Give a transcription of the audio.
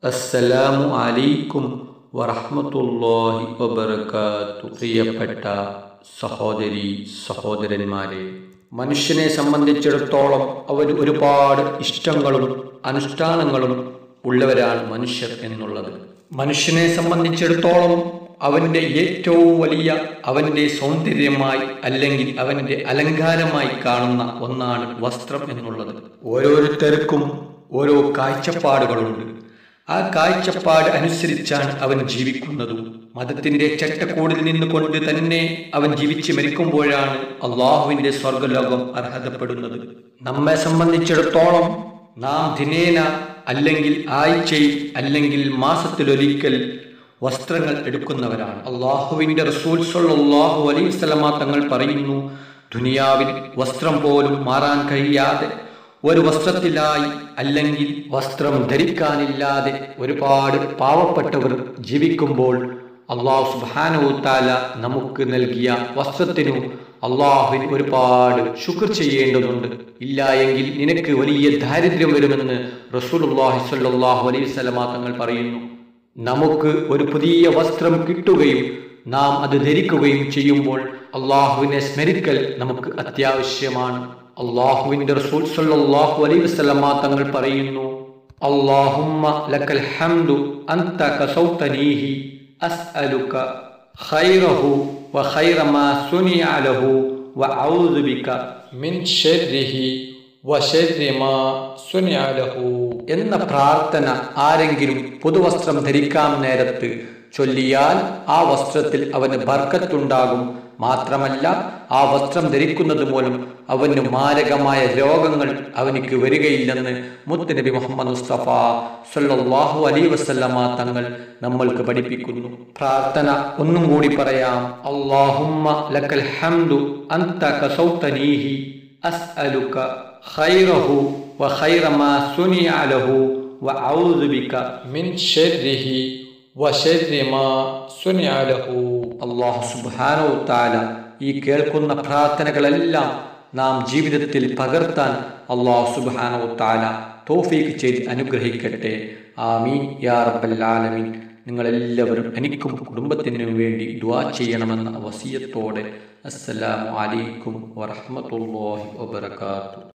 അസ്സലാമു അലൈക്കും വറഹ്മത്തുള്ളാഹി വബറകാത്തു പ്രിയപ്പെട്ട സഹോദരി സഹോദരന്മാരെ മനുഷ്യനെ സംബന്ധിച്ചിടത്തോളം അവർ ഒരുപാട് ഇഷ്ടങ്ങളും അനുഷ്ഠാനങ്ങളും ഉള്ളവരാണ് മനുഷ്യർ എന്നുള്ളത് മനുഷ്യനെ സംബന്ധിച്ചിടത്തോളം അവൻ്റെ ഏറ്റവും വലിയ അവൻ്റെ സൗന്ദര്യമായി അല്ലെങ്കിൽ അവൻ്റെ അലങ്കാരമായി കാണുന്ന ഒന്നാണ് വസ്ത്രം എന്നുള്ളത് ഓരോരുത്തർക്കും ഓരോ കാഴ്ചപ്പാടുകളുണ്ട് ആ കാഴ്ചപ്പാട് അനുസരിച്ചാണ് അവൻ ജീവിക്കുന്നതും മതത്തിന്റെ ചട്ടക്കൂടിൽ നിന്നുകൊണ്ട് തന്നെ അവൻ ജീവിച്ച് മരിക്കുമ്പോഴാണ് അള്ളാഹുവിന്റെ സ്വർഗലോകം അർഹതപ്പെടുന്നത് നമ്മെ സംബന്ധിച്ചിടത്തോളം നാം ദിനേന അല്ലെങ്കിൽ ആഴ്ചയിൽ അല്ലെങ്കിൽ മാസത്തിലൊരിക്കൽ വസ്ത്രങ്ങൾ എടുക്കുന്നവരാണ് അള്ളാഹുവിന്റെ റസൂൽ സല്ലല്ലാഹു അലൈഹി വസല്ലമ തങ്ങൾ പറയുന്നു ദുനിയാവിൽ വസ്ത്രം പോലും മാറാൻ കഴിയാതെ ഒരു വസ്ത്രത്തിലായി അല്ലെങ്കിൽ വസ്ത്രം ധരിക്കാനില്ലാതെ ഒരുപാട് പാവപ്പെട്ടവർ ജീവിക്കുമ്പോൾ അള്ളാഹു സുബാനുത്താല നമുക്ക് നൽകിയ വസ്ത്രത്തിനു അള്ളാഹുവിന് ഒരുപാട് ശുക്ർ ചെയ്യേണ്ടതുണ്ട് ഇല്ല എങ്കിൽ നിനക്ക് വലിയ ദാരിദ്ര്യം വരുമെന്ന് റസൂലുള്ളാഹി സ്വല്ലല്ലാഹു അലൈഹി വസല്ലമ തങ്ങൾ പറയുന്നു നമുക്ക് ഒരു പുതിയ വസ്ത്രം കിട്ടുകയും നാം അത് ധരിക്കുകയും ചെയ്യുമ്പോൾ അള്ളാഹുവിനെ സ്മരിക്കൽ നമുക്ക് അത്യാവശ്യമാണ് അള്ളാഹുവിന്റെ റസൂൽ സല്ലല്ലാഹു അലൈഹി വസല്ലമ തങ്ങൾ പറയുന്നു അല്ലാഹുമ്മ ലക്കൽ ഹംദു അൻത കസൗതനീഹി അസ്അലുക ഖൈറഹു വ ഖൈറ മാ സുനിഅ ലഹു വ അഊദു ബിക മിൻ ശർരിഹി വ ശർരി മാ സുനിഅ ലഹു എന്ന പ്രാർത്ഥന ആരെങ്കിലും പുതുവസ്ത്രം ധരിക്കാൻ നേരത്ത് ചൊല്ലിയാൽ ആ വസ്ത്രത്തിൽ അവന് ബർക്കത്തുണ്ടാകും മാത്രമല്ല ആ വസ്ത്രം ധരിക്കുന്നത് മൂലം അവന് മാരകമായ രോഗങ്ങൾ അവനിക്ക് വരികയില്ലെന്ന് മുത്തുനബി മുഹമ്മദ് മുസ്തഫ സല്ലല്ലാഹു അലൈഹി വസല്ലമ തങ്ങൾ നമ്മൾക്ക് പഠിപ്പിക്കുന്നു പ്രാർത്ഥന ഒന്നും കൂടി പറയാം അല്ലാഹുമ്മ ലക്കൽ ഹംദു അൻത കസൗതനീഹി അസ്അലുക ഖൈറഹു വ ഖൈറ മാ സുനിഅ ലഹു വ അഊദു ബിക മിൻ ശർരിഹി അള്ളാഹു സുബാനോ താല ഈ കേൾക്കുന്ന പ്രാർത്ഥനകളെല്ലാം നാം ജീവിതത്തിൽ പകർത്താൻ അള്ളാഹു സുബാനോ താല തോഫീക്ക് ചെയ്ത് അനുഗ്രഹിക്കട്ടെ ആമീൻ യാ റബ്ബൽ ആലമീൻ നിങ്ങളെല്ലാവരും എനിക്കും കുടുംബത്തിനും വേണ്ടി ദ്വാ ചെയ്യണമെന്ന വസിയത്തോടെ അസ്സലാമു അലൈക്കും വറഹ്മത്തുള്ളാഹി വബറകാതുഹു